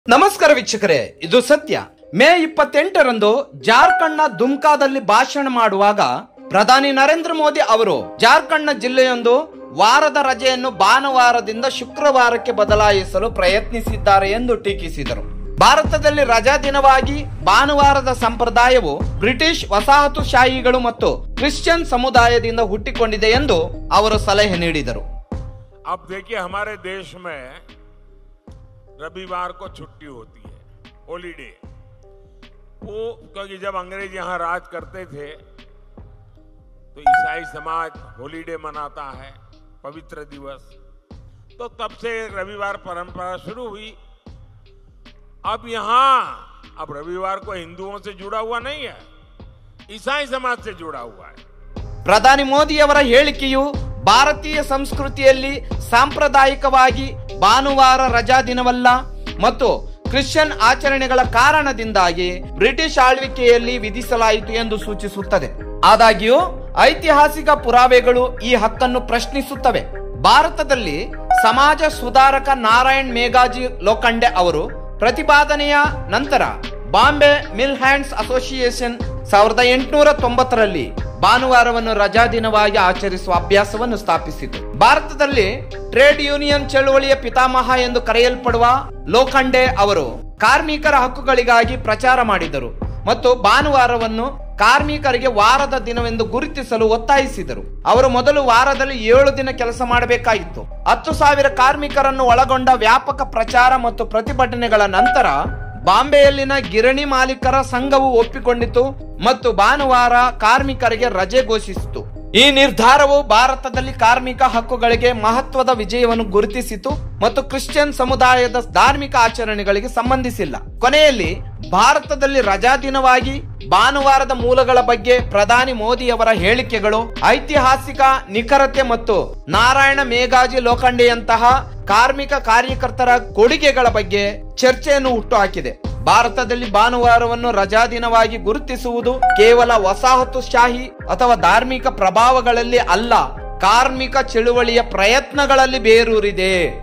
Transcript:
ನಮಸ್ಕಾರ ವೀಕ್ಷಕರೇ ಇದು ಸತ್ಯ ಮೇ ಇಪ್ಪತ್ತೆಂಟರಂದು ಜಾರ್ಖಂಡ್ನ ದುಮ್ಕಾದಲ್ಲಿ ಭಾಷಣ ಮಾಡುವಾಗ ಪ್ರಧಾನಿ ನರೇಂದ್ರ ಮೋದಿ ಅವರು ಜಾರ್ಖಂಡ್ನ ಜಿಲ್ಲೆಯೊಂದು ವಾರದ ರಜೆಯನ್ನು ಭಾನುವಾರದಿಂದ ಶುಕ್ರವಾರಕ್ಕೆ ಬದಲಾಯಿಸಲು ಪ್ರಯತ್ನಿಸಿದ್ದಾರೆ ಎಂದು ಟೀಕಿಸಿದರು ಭಾರತದಲ್ಲಿ ರಜಾ ದಿನವಾಗಿ ಭಾನುವಾರದ ಸಂಪ್ರದಾಯವು ಬ್ರಿಟಿಷ್ ವಸಾಹತುಶಾಹಿಗಳು ಮತ್ತು ಕ್ರಿಶ್ಚಿಯನ್ ಸಮುದಾಯದಿಂದ ಹುಟ್ಟಿಕೊಂಡಿದೆ ಎಂದು ಅವರು ಸಲಹೆ ನೀಡಿದರು अब देखिए हमारे देश में रविवार को छुट्टी होती है हॉलीडे वो क्योंकि जब अंग्रेज यहाँ राज करते थे तो ईसाई समाज हॉलीडे मनाता है पवित्र दिवस तो तब से रविवार परंपरा शुरू हुई अब यहाँ अब रविवार को हिंदुओं से जुड़ा हुआ नहीं है ईसाई समाज से जुड़ा हुआ है ಪ್ರಧಾನಿ ಮೋದಿಯವರ ಹೇಳಿಕೆಯು ಭಾರತೀಯ ಸಂಸ್ಕೃತಿಯಲ್ಲಿ ಸಾಂಪ್ರದಾಯಿಕವಾಗಿ ಭಾನುವಾರ ರಜಾ ದಿನವಲ್ಲ ಮತ್ತು ಕ್ರಿಶ್ಚಿಯನ್ ಆಚರಣೆಗಳ ಕಾರಣದಿಂದಾಗಿ ಬ್ರಿಟಿಷ್ ಆಳ್ವಿಕೆಯಲ್ಲಿ ವಿಧಿಸಲಾಯಿತು ಎಂದು ಸೂಚಿಸುತ್ತದೆ ಆದಾಗ್ಯೂ ಐತಿಹಾಸಿಕ ಪುರಾವೆಗಳು ಈ ಹಕ್ಕನ್ನು ಪ್ರಶ್ನಿಸುತ್ತವೆ ಭಾರತದಲ್ಲಿ ಸಮಾಜ ಸುಧಾರಕ ನಾರಾಯಣ್ ಮೇಘಾಜಿ ಲೋಖಂಡೆ ಅವರು ಪ್ರತಿಪಾದನೆಯ ನಂತರ ಬಾಂಬೆ ಮಿಲ್ ಹ್ಯಾಂಡ್ಸ್ ಅಸೋಸಿಯೇಷನ್ ಸಾವಿರದ ಎಂಟುನೂರ ತೊಂಬತ್ತರಲ್ಲಿ ಭಾನುವಾರವನ್ನು ರಜಾ ದಿನವಾಗಿ ಆಚರಿಸುವ ಅಭ್ಯಾಸವನ್ನು ಸ್ಥಾಪಿಸಿತು ಭಾರತದಲ್ಲಿ ಟ್ರೇಡ್ ಯೂನಿಯನ್ ಚಳುವಳಿಯ ಪಿತಾಮಹ ಎಂದು ಕರೆಯಲ್ಪಡುವ ಲೋಖಂಡೆ ಅವರು ಕಾರ್ಮಿಕರ ಹಕ್ಕುಗಳಿಗಾಗಿ ಪ್ರಚಾರ ಮಾಡಿದರು ಮತ್ತು ಭಾನುವಾರವನ್ನು ಕಾರ್ಮಿಕರಿಗೆ ವಾರದ ದಿನವೆಂದು ಗುರುತಿಸಲು ಒತ್ತಾಯಿಸಿದರು ಅವರು ಮೊದಲು ವಾರದಲ್ಲಿ ಏಳು ದಿನ ಕೆಲಸ ಮಾಡಬೇಕಾಗಿತ್ತು ಹತ್ತು ಸಾವಿರ ಕಾರ್ಮಿಕರನ್ನು ಒಳಗೊಂಡ ವ್ಯಾಪಕ ಪ್ರಚಾರ ಮತ್ತು ಪ್ರತಿಭಟನೆಗಳ ನಂತರ ಬಾಂಬೆಯಲ್ಲಿನ ಗಿರಣಿ ಮಾಲೀಕರ ಸಂಘವು ಒಪ್ಪಿಕೊಂಡಿತು ಮತ್ತು ಭಾನುವಾರ ಕಾರ್ಮಿಕರಿಗೆ ರಜೆ ಘೋಷಿಸಿತು ಈ ನಿರ್ಧಾರವು ಭಾರತದಲ್ಲಿ ಕಾರ್ಮಿಕ ಹಕ್ಕುಗಳಿಗೆ ಮಹತ್ವದ ವಿಜಯವನ್ನು ಗುರುತಿಸಿತು ಮತ್ತು ಕ್ರಿಶ್ಚಿಯನ್ ಸಮುದಾಯದ ಧಾರ್ಮಿಕ ಆಚರಣೆಗಳಿಗೆ ಸಂಬಂಧಿಸಿಲ್ಲ ಕೊನೆಯಲ್ಲಿ ಭಾರತದಲ್ಲಿ ರಜಾ ದಿನವಾಗಿ ಭಾನುವಾರದ ಮೂಲಗಳ ಬಗ್ಗೆ ಪ್ರಧಾನಿ ಮೋದಿಯವರ ಹೇಳಿಕೆಗಳು ಐತಿಹಾಸಿಕ ನಿಖರತೆ ಮತ್ತು ನಾರಾಯಣ ಮೇಘಾಜಿ ಲೋಖಂಡೆಯಂತಹ ಕಾರ್ಮಿಕ ಕಾರ್ಯಕರ್ತರ ಕೊಡುಗೆಗಳ ಬಗ್ಗೆ ಚರ್ಚೆಯನ್ನು ಹುಟ್ಟುಹಾಕಿದೆ ಭಾರತದಲ್ಲಿ ಭಾನುವಾರವನ್ನು ರಜಾ ದಿನವಾಗಿ ಗುರುತಿಸುವುದು ಕೇವಲ ವಸಾಹತುಶಾಹಿ ಅಥವಾ ಧಾರ್ಮಿಕ ಪ್ರಭಾವಗಳಲ್ಲಿ ಅಲ್ಲ ಕಾರ್ಮಿಕ ಚಳುವಳಿಯ ಪ್ರಯತ್ನಗಳಲ್ಲಿ ಬೇರೂರಿದೆ